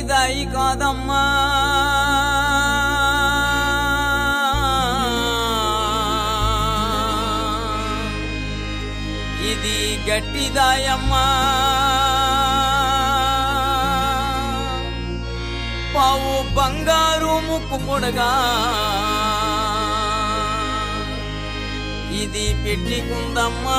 గట్టిదాయి కాదమ్మా ఇది గట్టిదాయమ్మా పావు బంగారు ముక్కు పొడగా ఇది పెట్టుకుందమ్మా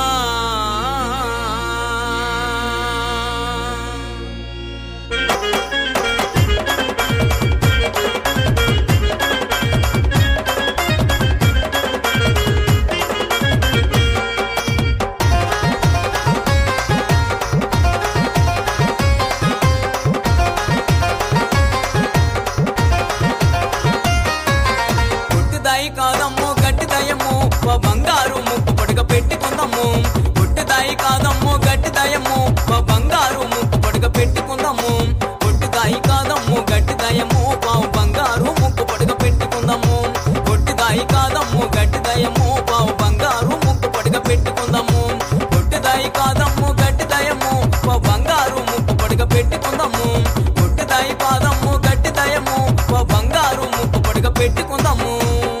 పుట్టుదాయి కాదమ్మో గట్టిదయము ఓ బంగారు ముక్కు పొడగ పెట్టుకుందాము పుట్టుదాయి కాదమ్మో గట్టిదయము ఓ బంగారు ముక్కు పొడగ పెట్టుకుందాము పుట్టుదాయి కాదమ్మో గట్టిదయము పావు బంగారు ముక్కు పొడగ పెట్టుకుందాము పుట్టుదాయి కాదమ్మో గట్టిదయము పావు బంగారు ముక్కు పొడగ పెట్టుకుందాము పుట్టుదాయి కాదమ్మో గట్టిదయము ఓ బంగారు ముక్కు పొడగ పెట్టుకుందాము పుట్టుదాయి కాదమ్మో గట్టిదయము ఓ బంగారు ముక్కు పొడగ పెట్టుకుందాము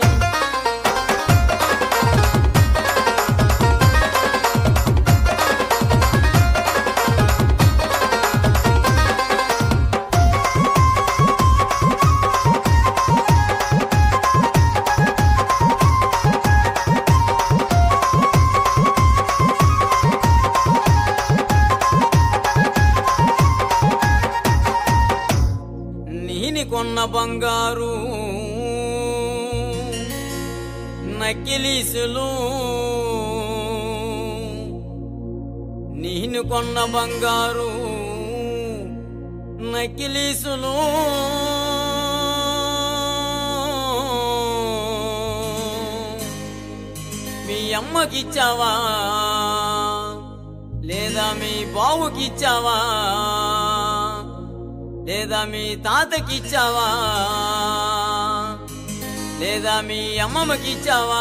నీని కొన్న బంగారు నక్కిలీసులు నేను కొన్న బంగారు నక్కిలీసులు మీ అమ్మకిచ్చావా లేదా మీ బావుకిచ్చావా లేదా మీ తాతకిచ్చావా లేదా మీ అమ్మమ్మకిచ్చావా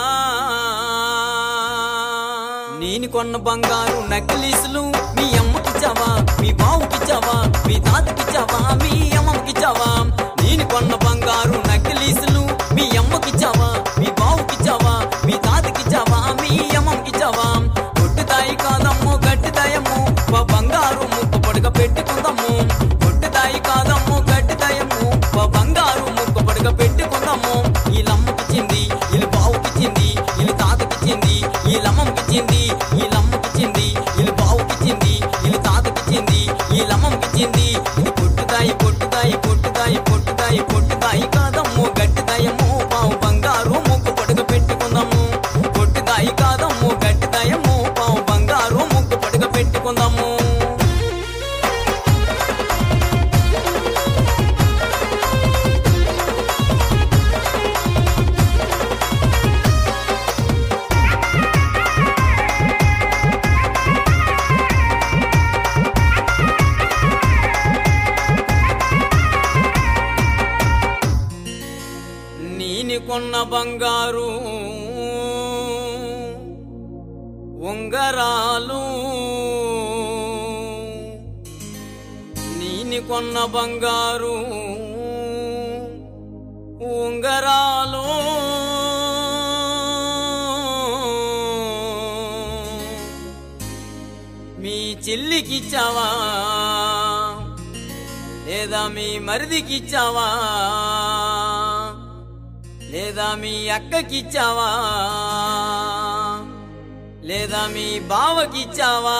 నేను కొన్న బంగారు నక్లీసులు మీ అమ్మకిచ్చావా మీ బావుకిచ్చావా మీ తాతకిచ్చావా మీ అమ్మమ్మకిచ్చావా నేను కొన్న బంగారు నక్లీసులు మీ అమ్మకిచ్చావా మీ బావుకిచ్చావా మీ తాతకిచ్చావా మీ అమ్మమ్మకిచ్చావా ఒట్టుదాయి కాదమ్మో గట్టిదాయము ఓ బంగారు ముక్కు పొడగ పెట్టుకుందాము ఒట్టుదాయి కాదమ్మో గట్టిదాయము ఓ బంగారు ముక్కు పొడగ పెట్టుకుందాము ఈ లమ్మకిచ్చింది వీళ్ళు బావుకిచ్చింది వీళ్ళు తాతకిచ్చింది ఈ లమ్మకిచ్చింది ఈ లమ్మకిచ్చింది వీళ్ళు బావుకిచ్చింది వీళ్ళు తాతకిచ్చింది ఈ లమ్మకిచ్చింది ఇది పొట్టుదాయి పొట్టుదాయి పొట్టుదాయి పొట్టుదాయి పొట్టుదాయి కాదమ్మో గట్టిదాయము పావు బంగారు ముక్కు పొడగ పెట్టుకుందాము పొట్టుదాయి కాదమ్మో గట్టిదాయము పావు బంగారు ముక్కు పొడగ పెట్టుకుందాము నీని కొన్న బంగారు ఉంగరాలు నీని కొన్న బంగారు ఉంగరాలు మీ చెల్లికిచ్చావా లేదా మీ మరిదికిచ్చావా లేదా మీ అక్కకిచ్చావా లేదా మీ బావకిచ్చావా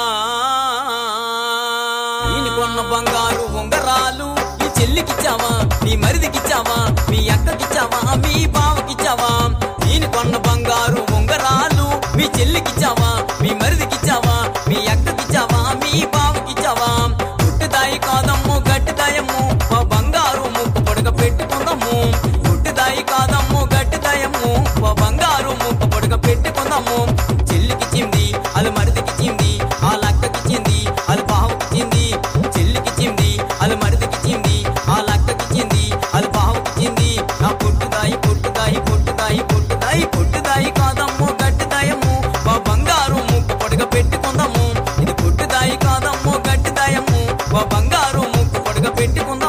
నేను కొన్న బంగారు ఉంగరాలు ఈ చెల్లికిచ్చావా మీ మరిదికిచ్చావా మీ అక్కకిచ్చావా మీ బావకిచ్చావా నేను కొన్న బంగారు ఉంగరాలు మీ చెల్లికిచ్చావా మీ మరిదికిచ్చావా మీ అక్కకిచ్చావా మీ బావకిచ్చావా పుట్టుదాయి కాదమ్ము గట్టిదాయము మా బంగారు ముక్కు పొడగ పెట్టుకుందాము పుట్టుదాయి కాదమ్ము గట్టిదాయము మా బంగారు ముక్కు పొడగ పెట్టుకుందాము చెల్లికిచ్చింది అది మరిదికిచ్చింది ఆ లక్కకిచ్చింది అది బావకిచ్చింది చెల్లికిచ్చింది అది మరిదికిచ్చింది ఆ లక్కకిచ్చింది అది బావకిచ్చింది నా పుట్టుదాయి పుట్టుదాయి పుట్టుదాయి పుట్టుదాయి పుట్టుదాయి కాదమ్ము గట్టిదాయము మా బంగారు ముక్కు పొడగ పెట్టుకుందాము ఇది పుట్టుదాయి కాదమ్ము గట్టిదాయము మా బంగారు ముక్కు పొడగ పెట్టుకుందాము